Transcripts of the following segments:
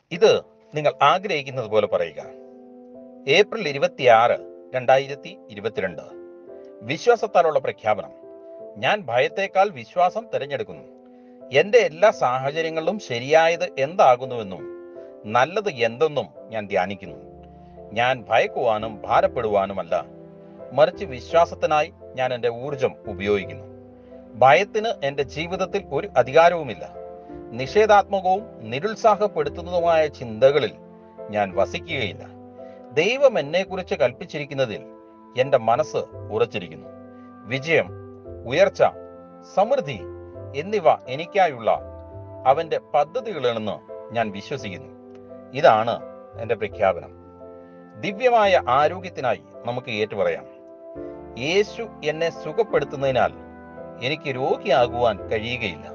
ഇത് നിങ്ങൾ ആഗ്രഹിക്കുന്നത് പോലെ പറയുക ഏപ്രിൽ ഇരുപത്തിയാറ് രണ്ടായിരത്തി ഇരുപത്തിരണ്ട് വിശ്വാസത്താലുള്ള പ്രഖ്യാപനം ഞാൻ ഭയത്തേക്കാൾ വിശ്വാസം തിരഞ്ഞെടുക്കുന്നു എന്റെ എല്ലാ സാഹചര്യങ്ങളിലും ശരിയായത് എന്താകുന്നുവെന്നും നല്ലത് എന്തെന്നും ഞാൻ ധ്യാനിക്കുന്നു ഞാൻ ഭയക്കുവാനും ഭാരപ്പെടുവാനുമല്ല മറിച്ച് വിശ്വാസത്തിനായി ഞാൻ എൻ്റെ ഊർജം ഉപയോഗിക്കുന്നു ഭയത്തിന് എൻ്റെ ജീവിതത്തിൽ ഒരു അധികാരവുമില്ല നിഷേധാത്മകവും നിരുത്സാഹപ്പെടുത്തുന്നതുമായ ചിന്തകളിൽ ഞാൻ വസിക്കുകയില്ല ദൈവം എന്നെക്കുറിച്ച് കൽപ്പിച്ചിരിക്കുന്നതിൽ എൻ്റെ മനസ്സ് ഉറച്ചിരിക്കുന്നു വിജയം ഉയർച്ച സമൃദ്ധി എന്നിവ എനിക്കായുള്ള അവന്റെ പദ്ധതികളാണെന്ന് ഞാൻ വിശ്വസിക്കുന്നു ഇതാണ് എൻ്റെ പ്രഖ്യാപനം ദിവ്യമായ ആരോഗ്യത്തിനായി നമുക്ക് ഏറ്റുപറയാം യേശു എന്നെ സുഖപ്പെടുത്തുന്നതിനാൽ എനിക്ക് രോഗിയാകുവാൻ കഴിയുകയില്ല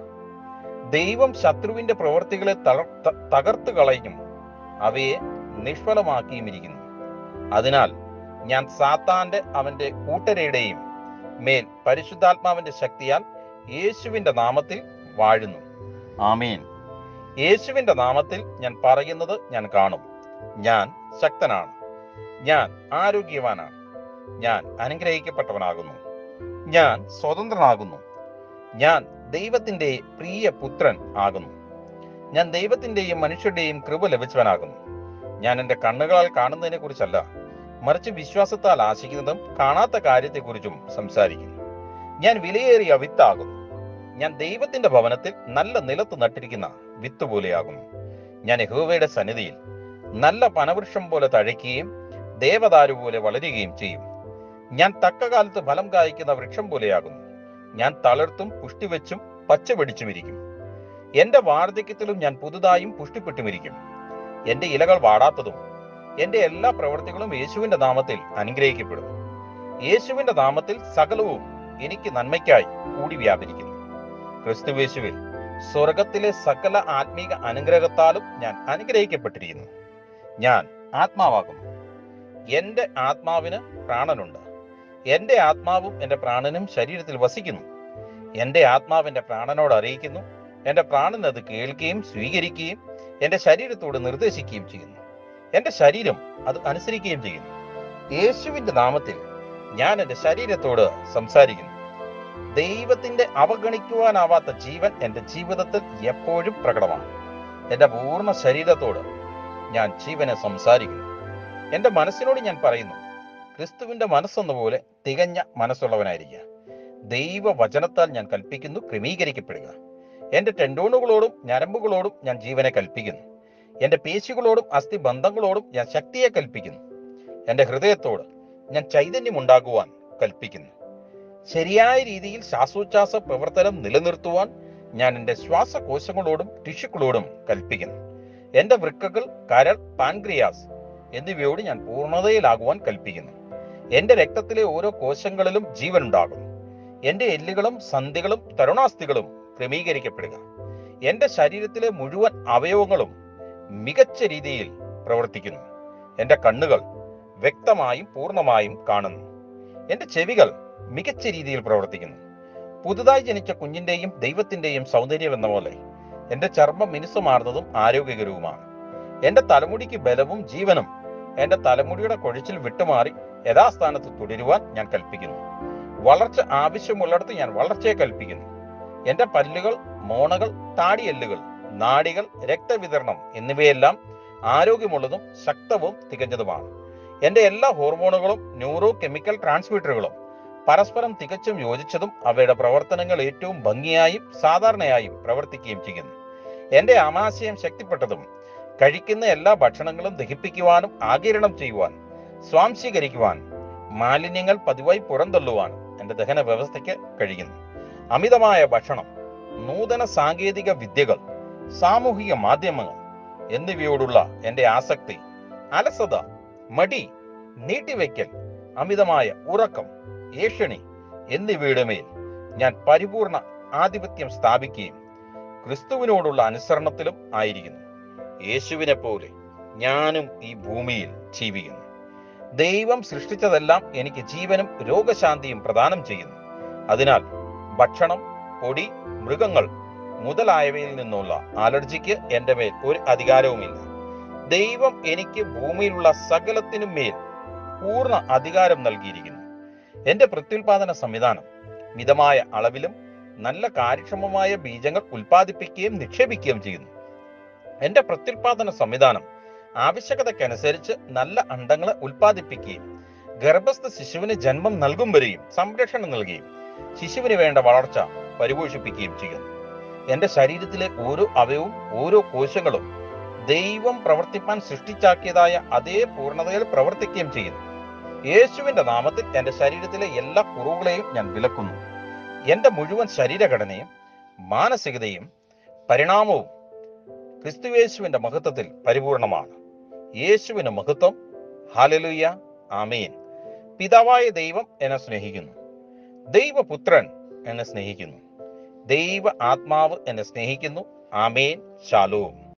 ദൈവം ശത്രുവിന്റെ പ്രവർത്തികളെ തളർ- ത- തകർത്ത് കളയും അവയെ നിഷ്ഫലമാക്കിയും ഇരിക്കുന്നു അതിനാൽ ഞാൻ സാത്താന്റെ അവന്റെ കൂട്ടരയുടെയും മേൽ പരിശുദ്ധാത്മാവിന്റെ ശക്തിയാൽ യേശുവിന്റെ നാമത്തിൽ വാഴുന്നു ആമീൻ യേശുവിന്റെ നാമത്തിൽ ഞാൻ പറയുന്നത് ഞാൻ കാണും ഞാൻ ശക്തനാണ് ഞാൻ ആരോഗ്യവാനാണ് ഞാൻ അനുഗ്രഹിക്കപ്പെട്ടവനാകുന്നു ഞാൻ സ്വതന്ത്രനാകുന്നു ഞാൻ ദൈവത്തിന്റെ പ്രിയ പുത്രൻ ആകുന്നു ഞാൻ ദൈവത്തിന്റെയും മനുഷ്യരുടെയും കൃപ ലഭിച്ചവനാകുന്നു ഞാൻ എൻ്റെ കണ്ണുകളാൽ കാണുന്നതിനെ കുറിച്ചല്ല മറിച്ച് വിശ്വാസത്താൽ ആശിക്കുന്നതും കാണാത്ത കാര്യത്തെക്കുറിച്ചും സംസാരിക്കുന്നു ഞാൻ വിലയേറിയ വിത്താകുന്നു ഞാൻ ദൈവത്തിന്റെ ഭവനത്തിൽ നല്ല നിലത്ത് നട്ടിരിക്കുന്ന വിത്ത് പോലെയാകുന്നു ഞാൻ യഹോവയുടെ സന്നിധിയിൽ നല്ല പനവൃക്ഷം പോലെ തഴയ്ക്കുകയും ദേവദാരു പോലെ വളരുകയും ചെയ്യും ഞാൻ തക്ക കാലത്ത് ഫലം കായ്ക്കുന്ന വൃക്ഷം പോലെയാകുന്നു ഞാൻ തളർത്തും പുഷ്ടിവെച്ചും പച്ച പിടിച്ചുമിരിക്കും എന്റെ വാർദ്ധക്യത്തിലും ഞാൻ പുതുതായും പുഷ്ടിപ്പെട്ടുമിരിക്കും എന്റെ ഇലകൾ വാടാത്തതും എന്റെ എല്ലാ പ്രവൃത്തികളും യേശുവിന്റെ നാമത്തിൽ അനുഗ്രഹിക്കപ്പെടും യേശുവിന്റെ നാമത്തിൽ സകലവും എനിക്ക് നന്മയ്ക്കായി കൂടി വ്യാപരിക്കുന്നു ക്രിസ്തുവേശുവിൽ സ്വർഗത്തിലെ സകല ആത്മീക അനുഗ്രഹത്താലും ഞാൻ അനുഗ്രഹിക്കപ്പെട്ടിരിക്കുന്നു ഞാൻ ആത്മാവാകുന്നു എന്റെ ആത്മാവിന് പ്രാണനുണ്ട് എന്റെ ആത്മാവും എന്റെ പ്രാണനും ശരീരത്തിൽ വസിക്കുന്നു എന്റെ ആത്മാവിന്റെ പ്രാണനോട് അറിയിക്കുന്നു എന്റെ പ്രാണൻ അത് കേൾക്കുകയും സ്വീകരിക്കുകയും എന്റെ ശരീരത്തോട് നിർദ്ദേശിക്കുകയും ചെയ്യുന്നു എന്റെ ശരീരം അത് അനുസരിക്കുകയും ചെയ്യുന്നു യേശുവിന്റെ നാമത്തിൽ ഞാൻ എന്റെ ശരീരത്തോട് സംസാരിക്കുന്നു ദൈവത്തിന്റെ അവഗണിക്കുവാനാവാത്ത ജീവൻ എന്റെ ജീവിതത്തിൽ എപ്പോഴും പ്രകടമാണ് എന്റെ പൂർണ്ണ ശരീരത്തോട് ഞാൻ ജീവനെ സംസാരിക്കുന്നു എന്റെ മനസ്സിനോട് ഞാൻ പറയുന്നു ക്രിസ്തുവിന്റെ മനസ്സെന്ന പോലെ തികഞ്ഞ മനസ്സുള്ളവനായിരിക്കുക ദൈവവചനത്താൽ ഞാൻ കൽപ്പിക്കുന്നു ക്രമീകരിക്കപ്പെടുക എന്റെ ടെൻഡോണുകളോടും ഞരമ്പുകളോടും ഞാൻ ജീവനെ കൽപ്പിക്കുന്നു എന്റെ പേശികളോടും അസ്ഥിബന്ധങ്ങളോടും ഞാൻ ശക്തിയെ കൽപ്പിക്കുന്നു എന്റെ ഹൃദയത്തോട് ഞാൻ ചൈതന്യം ഉണ്ടാകുവാൻ കൽപ്പിക്കുന്നു ശരിയായ രീതിയിൽ ശ്വാസോച്ഛ്വാസ പ്രവർത്തനം നിലനിർത്തുവാൻ ഞാൻ എൻ്റെ ശ്വാസകോശങ്ങളോടും ടിഷ്യുക്കളോടും കൽപ്പിക്കുന്നു എൻ്റെ വൃക്കകൾ കരൾ പാൻക്രിയാസ് എന്നിവയോട് ഞാൻ പൂർണ്ണതയിലാകുവാൻ കൽപ്പിക്കുന്നു എൻ്റെ രക്തത്തിലെ ഓരോ കോശങ്ങളിലും ജീവൻ ഉണ്ടാകുന്നു എൻ്റെ എല്ലുകളും സന്ധികളും തരുണാസ്ഥികളും ക്രമീകരിക്കപ്പെടുക എൻ്റെ ശരീരത്തിലെ മുഴുവൻ അവയവങ്ങളും മികച്ച രീതിയിൽ പ്രവർത്തിക്കുന്നു എൻ്റെ കണ്ണുകൾ വ്യക്തമായും പൂർണ്ണമായും കാണുന്നു എൻ്റെ ചെവികൾ മികച്ച രീതിയിൽ പ്രവർത്തിക്കുന്നു പുതുതായി ജനിച്ച കുഞ്ഞിന്റെയും ദൈവത്തിന്റെയും സൗന്ദര്യം എന്ന പോലെ എന്റെ ചർമ്മം മിനുസമാർന്നതും ആരോഗ്യകരവുമാണ് എന്റെ തലമുടിക്ക് ബലവും ജീവനും എന്റെ തലമുടിയുടെ കൊഴിച്ചിൽ വിട്ടുമാറി യഥാസ്ഥാനത്ത് തുടരുവാൻ ഞാൻ കൽപ്പിക്കുന്നു വളർച്ച ആവശ്യമുള്ളിടത്ത് ഞാൻ വളർച്ചയെ കൽപ്പിക്കുന്നു എന്റെ പല്ലുകൾ മോണകൾ താടിയെല്ലുകൾ നാഡികൾ രക്തവിതരണം എന്നിവയെല്ലാം ആരോഗ്യമുള്ളതും ശക്തവും തികഞ്ഞതുമാണ് എന്റെ എല്ലാ ഹോർമോണുകളും ന്യൂറോ കെമിക്കൽ ട്രാൻസ്മിറ്ററുകളും പരസ്പരം തികച്ചും യോജിച്ചതും അവയുടെ പ്രവർത്തനങ്ങൾ ഏറ്റവും ഭംഗിയായും സാധാരണയായും പ്രവർത്തിക്കുകയും ചെയ്യുന്നു എന്റെ ആമാശയം ശക്തിപ്പെട്ടതും കഴിക്കുന്ന എല്ലാ ഭക്ഷണങ്ങളും ദഹിപ്പിക്കുവാനും ആകിരണം ചെയ്യുവാൻ സ്വാംശീകരിക്കുവാൻ മാലിന്യങ്ങൾ പതിവായി പുറന്തള്ളുവാൻ എന്റെ ദഹന വ്യവസ്ഥയ്ക്ക് കഴിയുന്നു അമിതമായ ഭക്ഷണം നൂതന സാങ്കേതിക വിദ്യകൾ സാമൂഹിക മാധ്യമങ്ങൾ എന്നിവയോടുള്ള എന്റെ ആസക്തി അലസത മടി നീട്ടിവെക്കൽ അമിതമായ ഉറക്കം ഏഷണി എന്നിവയുടെ മേൽ ഞാൻ പരിപൂർണ ആധിപത്യം സ്ഥാപിക്കുകയും ക്രിസ്തുവിനോടുള്ള അനുസരണത്തിലും ആയിരിക്കുന്നു യേശുവിനെ പോലെ ഞാനും ഈ ഭൂമിയിൽ ജീവിക്കുന്നു ദൈവം സൃഷ്ടിച്ചതെല്ലാം എനിക്ക് ജീവനും രോഗശാന്തിയും പ്രദാനം ചെയ്യുന്നു അതിനാൽ ഭക്ഷണം പൊടി മൃഗങ്ങൾ മുതലായവയിൽ നിന്നുള്ള അലർജിക്ക് എന്റെ മേൽ ഒരു അധികാരവുമില്ല ദൈവം എനിക്ക് ഭൂമിയിലുള്ള സകലത്തിനും മേൽ പൂർണ്ണ അധികാരം നൽകിയിരിക്കുന്നു എന്റെ പ്രത്യുൽപാദന സംവിധാനം മിതമായ അളവിലും നല്ല കാര്യക്ഷമമായ ബീജങ്ങൾ ഉൽപ്പാദിപ്പിക്കുകയും നിക്ഷേപിക്കുകയും ചെയ്യുന്നു എന്റെ പ്രത്യുൽപാദന സംവിധാനം ആവശ്യകതയ്ക്കനുസരിച്ച് നല്ല അണ്ടങ്ങളെ ഉൽപ്പാദിപ്പിക്കുകയും ഗർഭസ്ഥ ശിശുവിന് ജന്മം നൽകും വരെയും സംരക്ഷണം നൽകുകയും ശിശുവിന് വേണ്ട വളർച്ച പരിപോഷിപ്പിക്കുകയും ചെയ്യുന്നു എന്റെ ശരീരത്തിലെ ഓരോ അവയവും ഓരോ കോശങ്ങളും ദൈവം പ്രവർത്തിപ്പാൻ സൃഷ്ടിച്ചാക്കിയതായ അതേ പൂർണ്ണതയിൽ പ്രവർത്തിക്കുകയും ചെയ്യുന്നു യേശുവിന്റെ നാമത്തിൽ എന്റെ ശരീരത്തിലെ എല്ലാ കുറവുകളെയും ഞാൻ വിലക്കുന്നു എന്റെ മുഴുവൻ ശരീരഘടനയും മാനസികതയും പരിണാമവും ക്രിസ്തുയേശുവിന്റെ മഹത്വത്തിൽ പരിപൂർണമാണ് യേശുവിന് മഹത്വം ഹാലലുയ്യ ആമേൻ പിതാവായ ദൈവം എന്നെ സ്നേഹിക്കുന്നു ദൈവപുത്രൻ എന്നെ സ്നേഹിക്കുന്നു ദൈവ ആത്മാവ് എന്നെ സ്നേഹിക്കുന്നു ആമേൻ ശാലോം